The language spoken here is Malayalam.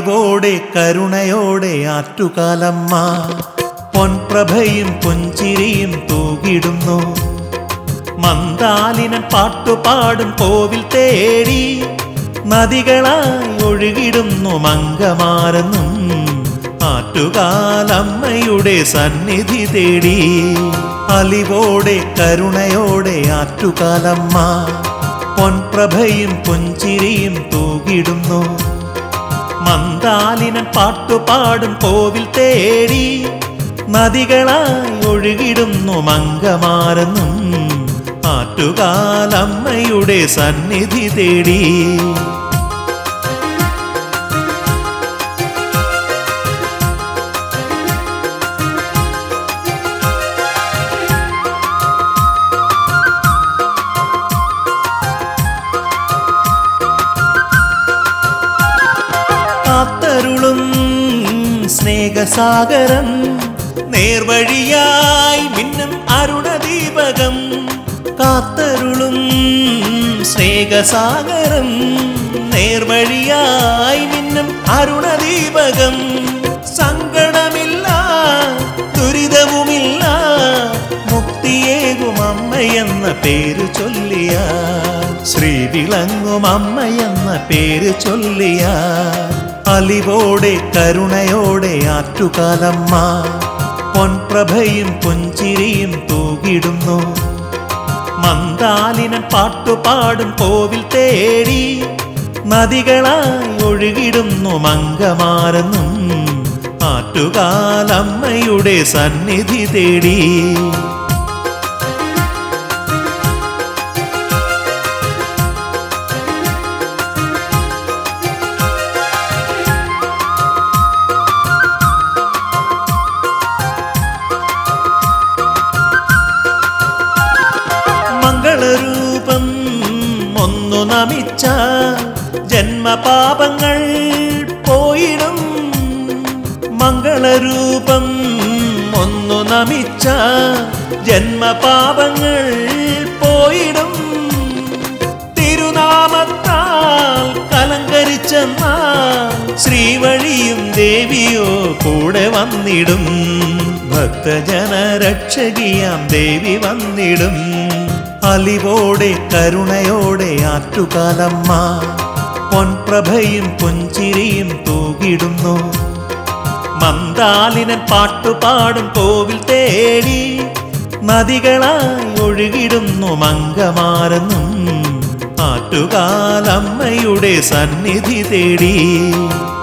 അലിവോടെ കരുണയോടെ ആറ്റുകാലമ്മ പൊൻപ്രഭയും പുഞ്ചിരിയും തൂകിടുന്നു മന്ദാലിനൻ പാട്ടുപാടും കോവിൽ തേടി നദികളായി ഒഴുകിടുന്നു മങ്കമാരെന്നും ആറ്റുകാലമ്മയുടെ സന്നിധി തേടി അലിവോടെ കരുണയോടെ ആറ്റുകാലമ്മ പൊൻപ്രഭയും പുഞ്ചിരിയും തൂകിടുന്നു മന്ദാലിനൻ പാട്ടുപാടും കോവിൽ തേടി നദികളായി ഒഴുകിടുന്നു മങ്കമാരെന്നും ആറ്റുകാലമ്മയുടെ സന്നിധി തേടി കാത്തരുളും സ്നേഹസാഗരം നേർവഴിയായി മിന്നും അരുണദീപകം കാത്തരുളും സ്നേഹസാഗരം നേർവഴിയായി മിന്നും അരുണദീപകം സങ്കടമില്ല ദുരിതവുമില്ല മുക്തിയേകും അമ്മയെന്ന പേര് ചൊല്ലിയ ശ്രീ വിളങ്ങും അമ്മയെന്ന പേര് ചൊല്ലിയ അലിവോടെ കരുണയോടെ ആറ്റുകാലമ്മ പൊൻപ്രഭയും പുഞ്ചിരിയും തൂകിടുന്നു മന്ദാലിനൻ പാട്ടുപാടും കോവിൽ തേടി നദികളായി ഒഴുകിടുന്നു മങ്കമാരെന്നും ആറ്റുകാലമ്മയുടെ സന്നിധി തേടി മംഗളരൂപം ഒന്നു നമിച്ച ജന്മപാപങ്ങൾ പോയിടും മംഗളരൂപം ഒന്നു നമിച്ച ജന്മപാപങ്ങൾ പോയിടും തിരുനാമത്താൽ കലങ്കരിച്ചെന്ന ശ്രീവഴിയും ദേവിയോ കൂടെ വന്നിടും ഭക്തജന രക്ഷകിയാം ദേവി വന്നിടും അലിവോടെ കരുണയോടെ ആറ്റുകാലമ്മ പൊൻപ്രഭയും പുഞ്ചിരിയും തൂകിടുന്നു മന്ദാലിനൻ പാട്ടുപാടും കോവിൽ തേടി നദികളായി ഒഴുകിടുന്നു മങ്കമാരെന്നും ആറ്റുകാലമ്മയുടെ സന്നിധി തേടി